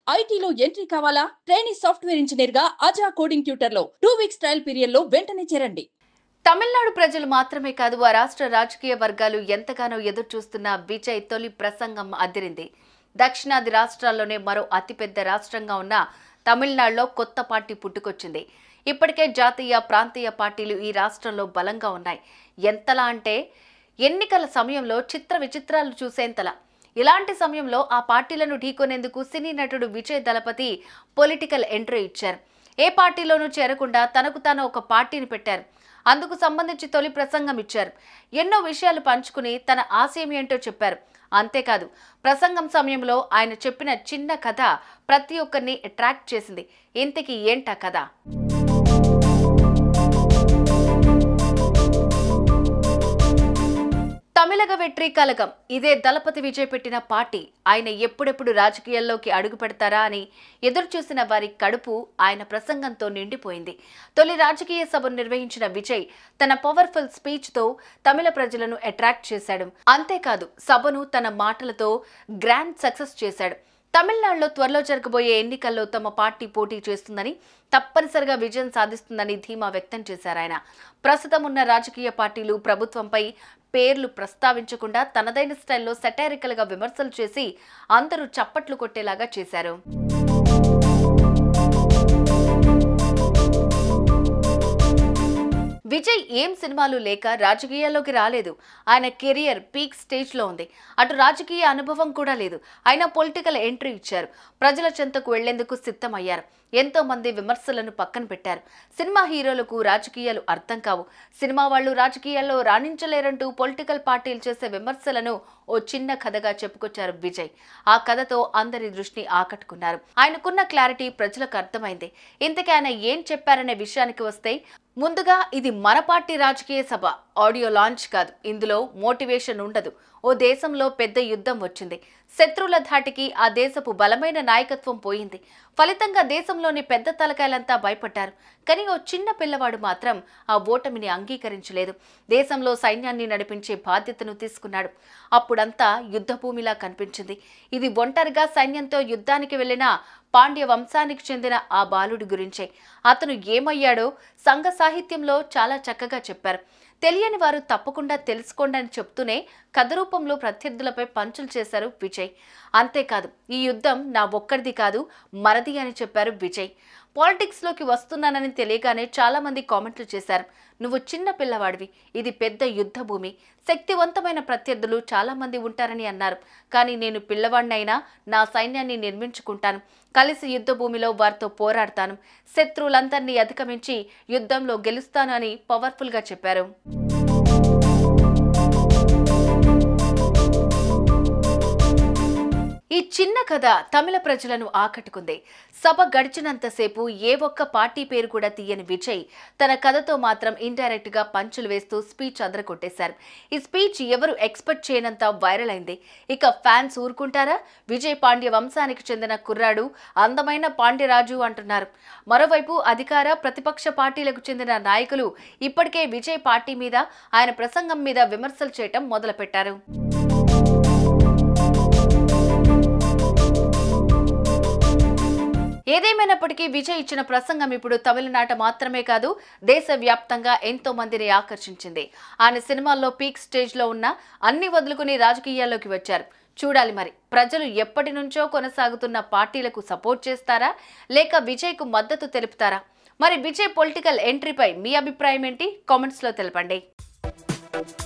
ఐటీలో ఎంట్రీ కావాలా training software engineer గా అజా కోడింగ్ ట్యూటర్ లో టూ వీక్స్ ట్రయల్ పీరియడ్ లో వెంటనే చేరండి తమిళనాడు ప్రజలు మాత్రమే కాదు ఆ రాష్ట్ర రాజకీయ వర్గాలు ఎంతగానో ఎదురు చూస్తున్న విజయ్ తొలి ప్రసంగం అదిరింది దక్షిణాది రాష్ట్రాల్లోనే మరో అతిపెద్ద రాష్ట్రంగా ఉన్న తమిళనాడులో కొత్త పార్టీ పుట్టుకొచ్చింది ఇప్పటికే జాతీయ ప్రాంతీయ పార్టీలు ఈ రాష్ట్రంలో బలంగా ఉన్నాయి ఎంతలా అంటే ఎన్నికల సమయంలో చిత్ర విచిత్రాలు చూసేంతలా ఇలాంటి సమయంలో ఆ పార్టీలను ఢీకొనేందుకు సినీ నటుడు విజయ్ దళపతి పొలిటికల్ ఎంట్రీ ఇచ్చారు ఏ పార్టీలోనూ చేరకుండా తనకు తాను ఒక పార్టీని పెట్టారు అందుకు సంబంధించి తొలి ప్రసంగం ఇచ్చారు ఎన్నో విషయాలు పంచుకుని తన ఆశయం ఏంటో చెప్పారు అంతేకాదు ప్రసంగం సమయంలో ఆయన చెప్పిన చిన్న కథ ప్రతి ఒక్కరిని అట్రాక్ట్ చేసింది ఇంతకీ ఏంటా కథ తమిళగ వెట్రి కలగం ఇదే దళపతి విజయ్ పెట్టిన పార్టీ ఆయన ఎప్పుడెప్పుడు రాజకీయాల్లోకి అడుగు పెడతారా అని ఎదురు చూసిన వారి కడుపు ఆయన ప్రసంగంతో నిండిపోయింది తొలి రాజకీయ సభను నిర్వహించిన విజయ్ తన పవర్ఫుల్ స్పీచ్తో తమిళ ప్రజలను అట్రాక్ట్ చేశాడు అంతేకాదు సభను తన మాటలతో గ్రాండ్ సక్సెస్ చేశాడు తమిళనాడులో త్వరలో జరగబోయే ఎన్నికల్లో తమ పార్టీ పోటీ చేస్తుందని తప్పనిసరిగా విజయం సాధిస్తుందని ధీమా వ్యక్తం చేశారు ఆయన ప్రస్తుతం ఉన్న రాజకీయ పార్టీలు ప్రభుత్వంపై పేర్లు ప్రస్తావించకుండా తనదైన స్టైల్లో సెటారికల్ గా విమర్శలు చేసి అందరూ చప్పట్లు కొట్టేలాగా చేశారు విజయ్ ఏం సినిమాలు లేక రాజకీయాల్లోకి రాలేదు ఆయన కెరియర్ పీక్ స్టేజ్లో ఉంది అటు రాజకీయ అనుభవం కూడా లేదు ఆయన పొలిటికల్ ఎంట్రీ ఇచ్చారు ప్రజల చెంతకు వెళ్లేందుకు సిద్ధమయ్యారు ఎంతో మంది విమర్శలను పక్కన పెట్టారు సినిమా హీరోలకు రాజకీయాలు అర్థం కావు సినిమా వాళ్ళు రాజకీయాల్లో రాణించలేరంటూ పొలిటికల్ పార్టీలు చేసే విమర్శలను ఓ చిన్న కథగా చెప్పుకొచ్చారు విజయ్ ఆ కథతో అందరి దృష్టిని ఆకట్టుకున్నారు ఆయనకున్న క్లారిటీ ప్రజలకు అర్థమైంది ఇంతకీ ఆయన ఏం చెప్పారనే విషయానికి వస్తే ముందుగా ఇది మన పార్టీ రాజకీయ సభ ఆడియో లాంచ్ కాదు ఇందులో మోటివేషన్ ఉండదు ఓ దేశంలో పెద్ద యుద్ధం వచ్చింది శత్రువుల ధాటికి ఆ దేశపు బలమైన నాయకత్వం పోయింది ఫలితంగా దేశంలోని పెద్ద తలకాయలంతా భయపడ్డారు కానీ ఓ చిన్న పిల్లవాడు మాత్రం ఆ ఓటమిని అంగీకరించలేదు దేశంలో సైన్యాన్ని నడిపించే బాధ్యతను తీసుకున్నాడు అప్పుడంతా యుద్ధభూమిలా కనిపించింది ఇది ఒంటరిగా సైన్యంతో యుద్ధానికి వెళ్లిన పాండ్య వంశానికి చెందిన ఆ బాలుడి గురించే అతను ఏమయ్యాడో సంఘ సాహిత్యంలో చాలా చక్కగా చెప్పారు తెలియని వారు తప్పకుండా తెలుసుకోండి అని చెప్తూనే కథ రూపంలో ప్రత్యర్థులపై పంచులు చేశారు విజయ్ అంతేకాదు ఈ యుద్ధం నా ఒక్కడిది కాదు మనది అని చెప్పారు విజయ్ పాలిటిక్స్లోకి వస్తున్నానని తెలియగానే చాలా మంది కామెంట్లు చేశారు నువ్వు చిన్న పిల్లవాడివి ఇది పెద్ద యుద్ధ భూమి శక్తివంతమైన ప్రత్యర్థులు చాలా మంది ఉంటారని అన్నారు కానీ నేను పిల్లవాడినైనా నా సైన్యాన్ని నిర్మించుకుంటాను కలిసి యుద్ధ భూమిలో వారితో పోరాడతాను శత్రువులందరినీ అధిగమించి యుద్ధంలో గెలుస్తాను అని పవర్ఫుల్గా చెప్పారు ఈ చిన్న కథ తమిళ ప్రజలను ఆకట్టుకుంది సభ గడిచినంతసేపు ఏ ఒక్క పార్టీ పేరు కూడా తీయని విజయ్ తన కథతో మాత్రం ఇండైరెక్ట్ గా పంచులు వేస్తూ స్పీచ్ అదరగొట్టేశారు ఈ స్పీచ్ ఎవరు ఎక్స్పెక్ట్ చేయనంత వైరల్ అయింది ఇక ఫ్యాన్స్ ఊరుకుంటారా విజయ్ పాండ్య వంశానికి చెందిన కుర్రాడు అందమైన పాండ్యరాజు అంటున్నారు మరోవైపు అధికార ప్రతిపక్ష పార్టీలకు చెందిన నాయకులు ఇప్పటికే విజయ్ పార్టీ మీద ఆయన ప్రసంగం మీద విమర్శలు చేయటం మొదలుపెట్టారు ఏదేమైనప్పటికీ విజయ్ ఇచ్చిన ప్రసంగం ఇప్పుడు తమిళనాట మాత్రమే కాదు దేశవ్యాప్తంగా ఎంతో మందిని ఆకర్షించింది ఆయన సినిమాల్లో పీక్ స్టేజ్ లో ఉన్న అన్ని వదులుకుని రాజకీయాల్లోకి వచ్చారు చూడాలి మరి ప్రజలు ఎప్పటి నుంచో కొనసాగుతున్న పార్టీలకు సపోర్ట్ చేస్తారా లేక విజయ్కు మద్దతు తెలుపుతారా మరి విజయ్ పొలిటికల్ ఎంట్రీపై మీ అభిప్రాయం ఏంటి కామెంట్స్లో తెలపండి